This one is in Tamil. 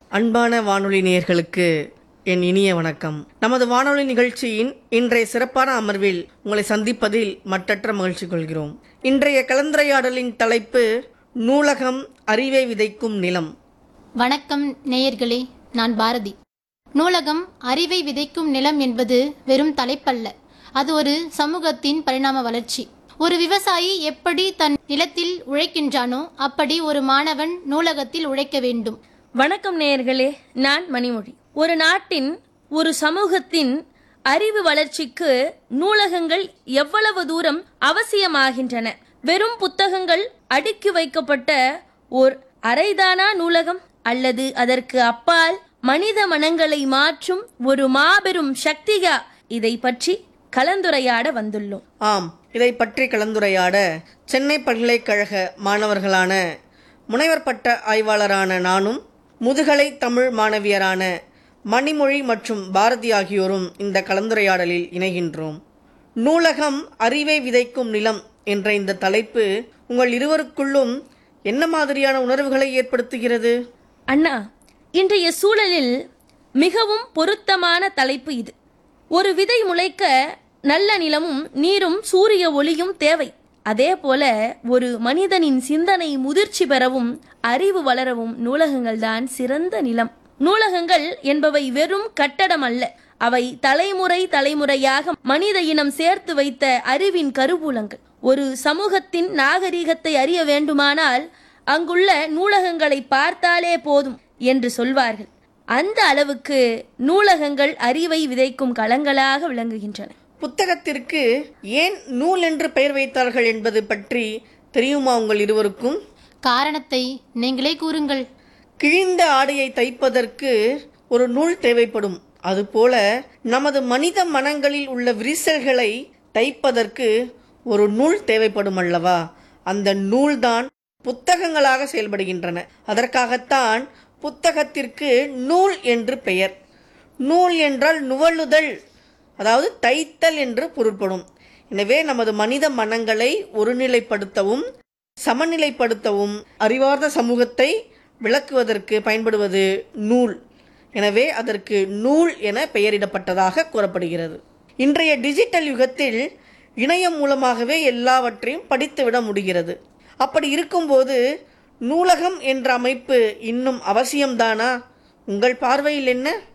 அன்பான வானொலி நேயர்களுக்கு என் இனிய வணக்கம் நமது வானொலி நிகழ்ச்சியின் இன்றைய சிறப்பான அமர்வில் உங்களை சந்திப்பதில் மட்டற்ற மகிழ்ச்சி கொள்கிறோம் இன்றைய கலந்துரையாடலின் தலைப்பு நூலகம் அறிவை விதைக்கும் நிலம் வணக்கம் நேயர்களே நான் பாரதி நூலகம் அறிவை விதைக்கும் நிலம் என்பது வெறும் தலைப்பல்ல அது ஒரு சமூகத்தின் பரிணாம வளர்ச்சி ஒரு விவசாயி எப்படி தன் நிலத்தில் உழைக்கின்றானோ அப்படி ஒரு மாணவன் நூலகத்தில் உழைக்க வேண்டும் வணக்கம் நேயர்களே நான் மணிமொழி ஒரு நாட்டின் ஒரு சமூகத்தின் அறிவு வளர்ச்சிக்கு நூலகங்கள் எவ்வளவு தூரம் அவசியமாகின்றன வெறும் புத்தகங்கள் அடுக்கி வைக்கப்பட்ட ஓர் அரைதானா நூலகம் அல்லது அதற்கு அப்பால் மனித மனங்களை மாற்றும் ஒரு மாபெரும் சக்தியா இதை பற்றி கலந்துரையாட வந்துள்ளோம் ஆம் இதை பற்றி கலந்துரையாட சென்னை பல்கலைக்கழக மாணவர்களான முனைவர் பட்ட ஆய்வாளரான நானும் முதுகலை தமிழ் மாணவியரான மணிமொழி மற்றும் பாரதி ஆகியோரும் இந்த கலந்துரையாடலில் இணைகின்றோம் நூலகம் அறிவை விதைக்கும் நிலம் என்ற இந்த தலைப்பு உங்கள் இருவருக்குள்ளும் என்ன மாதிரியான உணர்வுகளை ஏற்படுத்துகிறது அண்ணா இன்றைய சூழலில் மிகவும் பொருத்தமான தலைப்பு இது ஒரு விதை முளைக்க நல்ல நிலமும் நீரும் சூரிய ஒளியும் தேவை அதே போல ஒரு மனிதனின் சிந்தனை முதிர்ச்சி பெறவும் அறிவு வளரவும் நூலகங்கள் தான் சிறந்த நிலம் நூலகங்கள் என்பவை வெறும் கட்டடம் அல்ல அவை தலைமுறை தலைமுறையாக மனித இனம் சேர்த்து வைத்த அறிவின் கருவூலங்கள் ஒரு சமூகத்தின் நாகரிகத்தை அறிய வேண்டுமானால் அங்குள்ள நூலகங்களை பார்த்தாலே போதும் என்று சொல்வார்கள் அந்த அளவுக்கு நூலகங்கள் அறிவை விதைக்கும் களங்களாக விளங்குகின்றன புத்தகத்திற்கு ஏன் நூல் என்று பெயர் வைத்தார்கள் என்பது பற்றி தெரியுமா உங்கள் இருவருக்கும் காரணத்தை நீங்களே கூறுங்கள் கிழிந்த ஆடையை தைப்பதற்கு ஒரு நூல் தேவைப்படும் அதுபோல நமது மனித மனங்களில் உள்ள விரிசல்களை தைப்பதற்கு ஒரு நூல் தேவைப்படும் அல்லவா அந்த நூல்தான் புத்தகங்களாக செயல்படுகின்றன அதற்காகத்தான் புத்தகத்திற்கு நூல் என்று பெயர் நூல் என்றால் நுவலுதல் அதாவது தைத்தல் என்று பொருட்படும் எனவே நமது மனித மனங்களை ஒருநிலைப்படுத்தவும் சமநிலைப்படுத்தவும் அறிவார்ந்த சமூகத்தை விளக்குவதற்கு பயன்படுவது நூல் எனவே அதற்கு நூல் என பெயரிடப்பட்டதாக கூறப்படுகிறது இன்றைய டிஜிட்டல் யுகத்தில் இணையம் மூலமாகவே எல்லாவற்றையும் படித்துவிட முடிகிறது அப்படி இருக்கும்போது நூலகம் என்ற அமைப்பு இன்னும் அவசியம்தானா உங்கள் பார்வையில் என்ன